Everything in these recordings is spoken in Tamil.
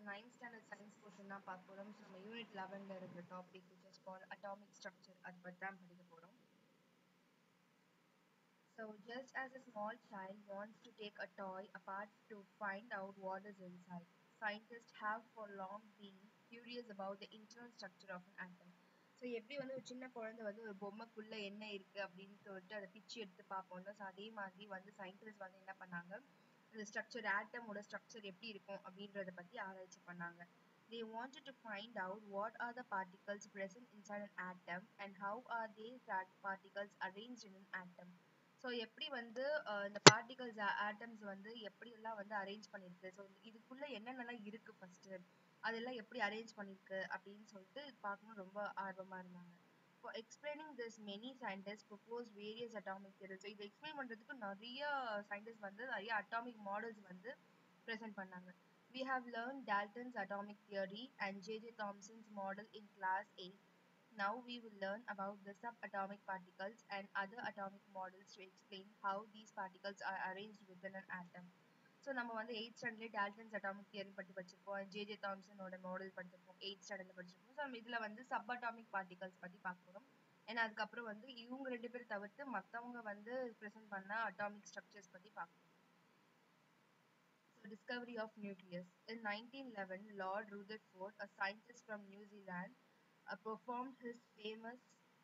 நைன்த் ஸ்டாண்டர்ட் சயின்ஸ் போர்ஷன் தான் பார்க்க போகிறோம் ஸோ நம்ம யூனிட் லெவனில் இருக்கிற topic which is call atomic structure அது பற்றி தான் படிக்க போகிறோம் So just as a small child wants to take a toy apart to find out what is inside, scientists have for long been curious about the internal structure of an atom. So எப்படி வந்து ஒரு சின்ன குழந்தை வந்து ஒரு பொம்மைக்குள்ள என்ன இருக்கு அப்படின்னு சொல்லிட்டு அதை பிச்சு எடுத்து பார்ப்போம்ல ஸோ அதே மாதிரி வந்து சயின்டிஸ்ட் வந்து என்ன பண்ணாங்க அந்த ஸ்ட்ரக்சர் ஆட்டமோட ஸ்ட்ரக்சர் எப்படி இருக்கும் அப்படின்றத பத்தி ஆராய்ச்சி பண்ணாங்க they wanted to find out what are the particles present inside an atom and how are these particles arranged in an atom so எப்படி வந்து அஹ், இந்த பார்ட்டிகல்ஸ் ஆட்டம்ஸ் வந்து எப்படி எல்லாம் வந்து அரேஞ்ச் பண்ணிருக்கு ஸோ இதுக்குள்ள என்னென்னலாம் இருக்கு ஃபர்ஸ்ட் அதெல்லாம் எப்படி அரேஞ்ச் பண்ணிருக்கு அப்படின்னு சொல்லிட்டு பார்க்கணும் ரொம்ப ஆர்வமா இருந்தாங்க For explaining this, many scientists proposed various atomic theories. So, இதை எக்ஸ்பிளைன் பண்றதுக்கு நிறைய சயின்டிஸ்ட் வந்து நிறைய அட்டாமிக் மாடல்ஸ் வந்து ப்ரெசென்ட் பண்ணாங்க We have learned Dalton's atomic theory and J.J. Thomson's model in class 8. Now we will learn about the subatomic particles and other atomic models to explain how these particles are arranged within an atom. So நம்ம வந்து எயிட் ஸ்டாண்டர்ட்லேயே டால்டன்ஸ் அட்டாமிக் தியரி பற்றி படிச்சிருப்போம் ஜேஜே தாம்சனோட மாடல் படிச்சிருப்போம் எயிட் ஸ்டாண்டர்டில் படிச்சிருப்போம் ஸோ நம்ம இதில் வந்து சப் அட்டாமிக் பார்ட்டிகல்ஸ் பற்றி பார்க்க போகிறோம் ஏன்னா அதுக்கப்புறம் வந்து இவங்க ரெண்டு பேரும் தவிர்த்து மற்றவங்க வந்து ப்ரெசென்ட் பண்ண அட்டாமிக் ஸ்ட்ரக்சர்ஸ் பற்றி பார்க்கணும் So, discovery of nucleus. In 1911, Lord Rutherford, a scientist from New Zealand, uh, performed his famous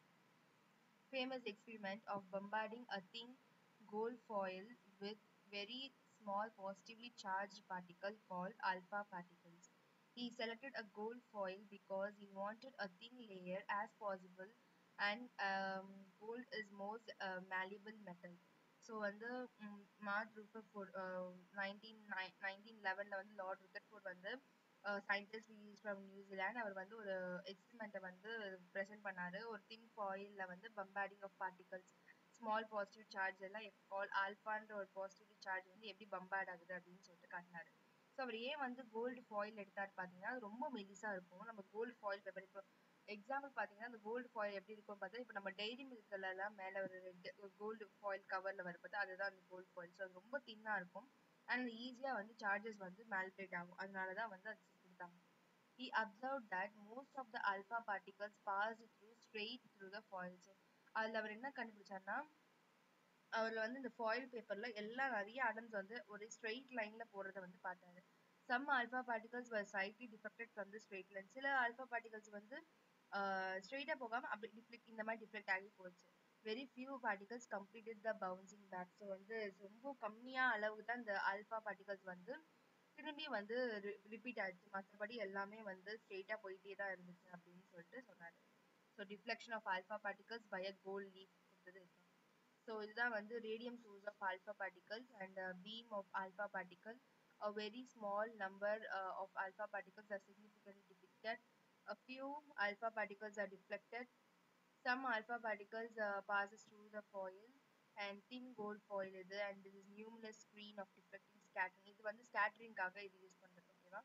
famous experiment of bombarding a thin gold foil with very small positively charged particle called alpha particles. He selected a gold foil because he wanted a thin layer as possible and um, gold is most uh, malleable metal. So வந்து மார்க் ருத்தர்ஃபோர்ட் நைன்டீன் நைன்டீன் லெவனில் வந்து லார்ட் ருத்தர்ஃபோர்ட் வந்து சயின்டிஸ்ட் ஃப்ரம் நியூசிலாண்ட் அவர் வந்து ஒரு எக்ஸ்பெரிமெண்ட்டை வந்து ப்ரெசென்ட் பண்ணாரு ஒரு தின் ஃபாயிலில் வந்து bombarding of particles small positive charge எல்லாம் ஆல் ஆல்ஃபான்ற ஒரு பாசிட்டிவ் சார்ஜ் வந்து எப்படி பம்பார்ட் ஆகுது அப்படின்னு சொல்லிட்டு காட்டினாரு ஸோ அவர் ஏன் வந்து கோல்டு ஃபாயில் எடுத்தாரு பார்த்தீங்கன்னா அது ரொம்ப மெலிசா இருக்கும் நம்ம கோல்டு ஃபாயில் பேப்பர் இப்போ எக்ஸாம்பிள் பார்த்தீங்கன்னா அந்த கோல்டு ஃபாயில் எப்படி இருக்கும் பார்த்தா இப்போ நம்ம டைரி மில்க்ல எல்லாம் மேலே ஒரு ரெட் ஒரு கோல்டு ஃபாயில் கவரில் வரும்போது அதுதான் அந்த கோல்டு ஃபாயில் ஸோ அது ரொம்ப தின்னாக இருக்கும் அண்ட் ஈஸியாக வந்து சார்ஜஸ் வந்து மேல்பிரேட் ஆகும் அதனால தான் வந்து அது கொடுத்தாங்க He observed that most of the alpha particles passed through straight through the foil. So, அதுல அவர் என்ன கண்டுபிடிச்சாருன்னா அவர்ல வந்து இந்த ஃபாயில் பேப்பர்ல எல்லா நிறைய அடம்ஸ் வந்து ஒரு ஸ்ட்ரெயிட் லைன்ல போறத வந்து பார்த்தாரு some alpha particles were slightly deflected from the straight line சில ஆல்பா பார்ட்டிகல்ஸ் வந்து ஸ்ட்ரெயிட்டா போகாம அப்படி டிஃப்ளெக்ட் இந்த மாதிரி டிஃப்ளெக்ட் ஆகி போச்சு very few particles completed the bouncing back so வந்து ரொம்ப கம்மியா அளவுக்கு தான் இந்த ஆல்பா பார்ட்டிகல்ஸ் வந்து திரும்பி வந்து ரிப்பீட் ஆயிடுச்சு மற்றபடி எல்லாமே வந்து ஸ்ட்ரெயிட்டா போயிட்டே தான் இருந்துச்சு அப்படின்னு சொல்லிட்டு சொன்னாரு so deflection of alpha particles by a gold leaf கொடுத்தது இதுதான் ஸோ இதுதான் வந்து radium source of alpha particles and beam of alpha particle a very small number uh, of alpha particles are significantly depicted. A few alpha particles are deflected. Some alpha particles uh, passes through the foil and thin gold foil இது and this is numerous screen of deflecting scattering இது வந்து ஸ்கேட்டரிங்காக இது யூஸ் பண்றது ஓகேவா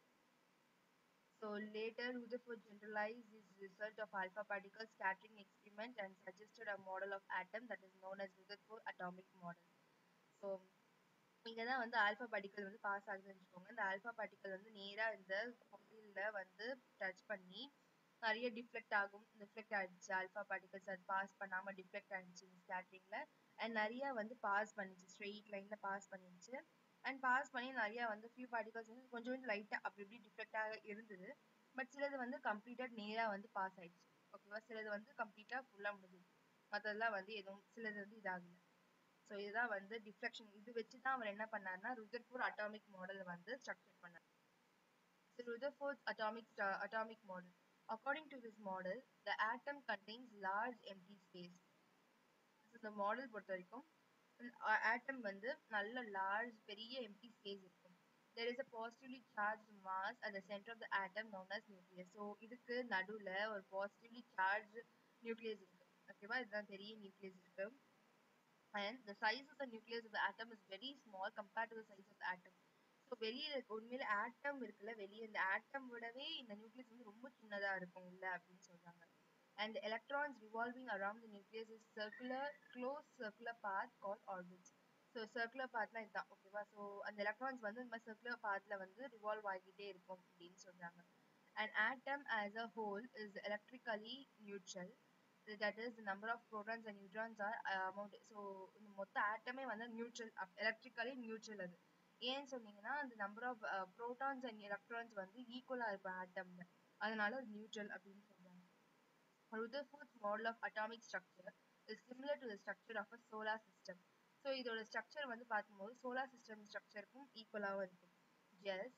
So later Rutherford generalized this result of alpha particle scattering experiment and suggested a model of atom that is known as Rutherford atomic model. So இங்க தான் வந்து ஆல்பா பார்ட்டிகல் வந்து பாஸ் ஆகுதுன்னு வச்சுக்கோங்க இந்த ஆல்பா பார்ட்டிகல் வந்து நேரா இந்த ஃபீல்ட்ல வந்து டச் பண்ணி நிறைய டிஃப்ளெக்ட் ஆகும் டிஃப்ளெக்ட் ஆயிடுச்சு ஆல்பா பார்ட்டிகல்ஸ் அது பாஸ் பண்ணாம டிஃப்ளெக்ட் ஆயிடுச்சு இந்த ஸ்கேட்டரிங்ல அண்ட் நிறைய வந்து பாஸ் பண்ணிச்சு ஸ்ட்ரெயிட் லைன்ல பாஸ் பண்ணிடுச்சு அண்ட் பாஸ் பண்ணி நிறைய வந்து ஃபியூ பார்ட்டிகல்ஸ் வந்து கொஞ்சம் கொஞ்சம் லைட்டா அப்படி இப்படி டிஃப்ளெக்ட் ஆக இருந்தது பட் சிலது வந்து கம்ப்ளீட்டா நேரா வந்து பாஸ் ஆயிடுச்சு ஓகேவா சிலது வந்து கம்ப்ளீட்டா ஃபுல்லா முடிஞ்சிது மற்றதெல்லாம் வந்து எதுவும் சிலது வந்து இதாகல ஸோ இதுதான் வந்து டிஃப்ளெக்ஷன் இது வச்சு தான் அவர் என்ன பண்ணாருன்னா ருதர்ஃபோர்ட் அட்டாமிக் மாடல் வந்து ஸ்ட்ரக்சர் பண்ணார் so Rutherford atomic atomic model according to this model the atom contains large empty space இந்த மாடல் பொறுத்த வரைக்கும் ஆட்டம் வந்து நல்ல லார்ஜ் பெரிய எம்டி ஸ்பேஸ் இருக்கும் there is a positively charged mass at the center of the atom known as nucleus so இதுக்கு நடுவுல ஒரு positively charged nucleus இருக்கு ஓகேவா இதுதான் பெரிய nucleus இருக்கு and the size of the nucleus of the atom is very small compared to the size of the atom so வெளியில இருக்க உண்மையில ஆட்டம் இருக்குல்ல வெளியே இந்த ஆட்டம் விடவே இந்த நியூக்ளியஸ் வந்து ரொம்ப சின்னதா இருக்கும் உள்ள அப்படின்னு சொல்றாங்க and the electrons revolving around the nucleus is circular closed circular path called orbits so circular பாத்லாம் இதுதான் ஓகேவா ஸோ அந்த எலக்ட்ரான்ஸ் வந்து இந்த மாதிரி சர்க்குலர் பாத்ல வந்து ரிவால்வ் ஆகிட்டே இருக்கும் அப்படின்னு சொல்றாங்க An atom as a whole is electrically neutral. That is, the number of protons and neutrons are uh, amount. So, இந்த மொத்த ஆட்டமே வந்து நியூட்ரல் எலக்ட்ரிக்கலி நியூட்ரல் அது ஏன்னு சொன்னீங்கன்னா அந்த number of protons and electrons வந்து ஈக்குவலாக இருக்கும் ஆட்டம்ல அதனால அது நியூட்ரல் அப்படின்னு சொல்றாங்க Rutherford's model of atomic structure is similar to the structure of a solar system. So இதோட ஸ்ட்ரக்சர் வந்து பார்க்கும்போது சோலார் சிஸ்டம் ஸ்ட்ரக்சருக்கும் ஈக்குவலாகவும் இருக்கும் just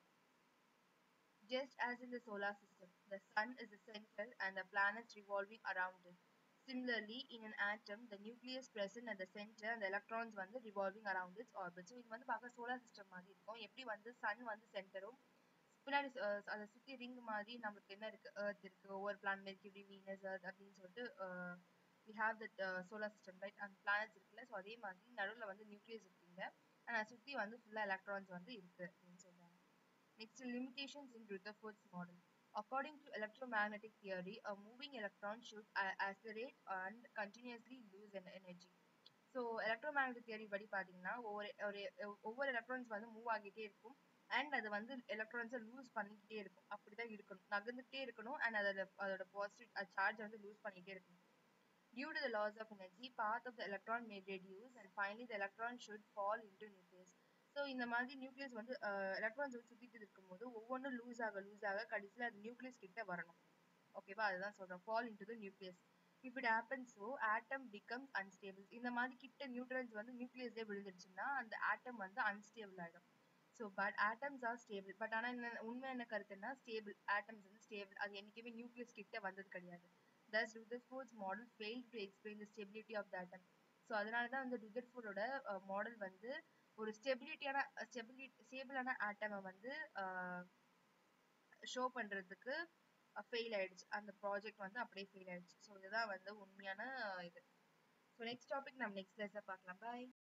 Just as in the solar system, the sun is the center and the planets revolving around it. Similarly, in an atom, the nucleus present at the center and the electrons வந்து revolving around its orbit. So இது வந்து பார்க்க solar system மாதிரி இருக்கும் எப்படி வந்து sun வந்து சென்டரும் பின்னாடி அஹ், அதை சுத்தி ரிங் மாதிரி நமக்கு என்ன இருக்கு earth இருக்கு ஒவ்வொரு பிளான் மெர்க்யூரி வீனஸ் earth அப்படின்னு சொல்லிட்டு ah, we have that uh, solar system right and planets இருக்குல்ல ஸோ அதே மாதிரி நடுவுல வந்து நியூக்ளியஸ் இருக்குங்க and அதை சுத்தி வந்து ஃபுல்லா electrons வந்து இருக்கு அப்படின்னு சொல்றாங்க Next, limitations in Rutherford's model. According to electromagnetic theory, a moving electron should a- accelerate and continuously lose an energy. So electromagnetic theory படி பார்த்தீங்கன்னா ஒவ்வொரு ஒரு ஒவ்வொரு எலக்ட்ரான்ஸ் வந்து மூவ் ஆகிட்டே இருக்கும் அண்ட் அது வந்து எலக்ட்ரான்ஸை லூஸ் பண்ணிக்கிட்டே இருக்கும் அப்படிதான் இருக்கணும் நகர்ந்துகிட்டே இருக்கணும் அண்ட் அதோட அதோட பாசிட்டிவ் சார்ஜ் வந்து லூஸ் பண்ணிக்கிட்டே இருக்கணும் Due to the laws of energy, path of the electron may reduce and finally the electron should fall into nucleus. So இந்த மாதிரி நியூக்ளியஸ் வந்து எலக்ட்ரான்ஸ் வந்து சுத்திட்டு இருக்கும்போது ஒவ்வொன்றும் லூஸ் ஆக லூஸ் ஆக கடைசியில் அது நியூக்ளியஸ் கிட்ட வரணும் ஓகேவா அதுதான் சொல்றேன் fall into the nucleus if it happen so atom becomes unstable இந்த மாதிரி கிட்ட நியூட்ரன்ஸ் வந்து நியூக்ளியஸ்லேயே விழுந்துருச்சுன்னா அந்த ஆட்டம் வந்து அன்ஸ்டேபிள் ஆகிடும் so but atoms are stable but ஆனால் என்ன உண்மை என்ன கருத்துன்னா ஸ்டேபிள் ஆட்டம்ஸ் வந்து ஸ்டேபிள் அது என்னைக்குமே நியூக்ளியஸ் கிட்ட வந்தது கிடையாது thus Rutherford's model failed to explain the stability of the atom so அதனால தான் வந்து ருதர்ஃபோர்டோட மாடல் வந்து ஒரு ஸ்டெபிலிட்டியான ஸ்டெபிலிட்டி ஸ்டேபிளான ஆட்டமை வந்து ஷோ பண்றதுக்கு ஃபெயில் ஆயிடுச்சு அந்த ப்ராஜெக்ட் வந்து அப்படியே ஃபெயில் ஆயிடுச்சு ஸோ இதுதான் வந்து உண்மையான இது ஸோ நெக்ஸ்ட் டாபிக் நம்ம நெக்ஸ்ட் லெஸ்ல பார்க்கலாம் பாய்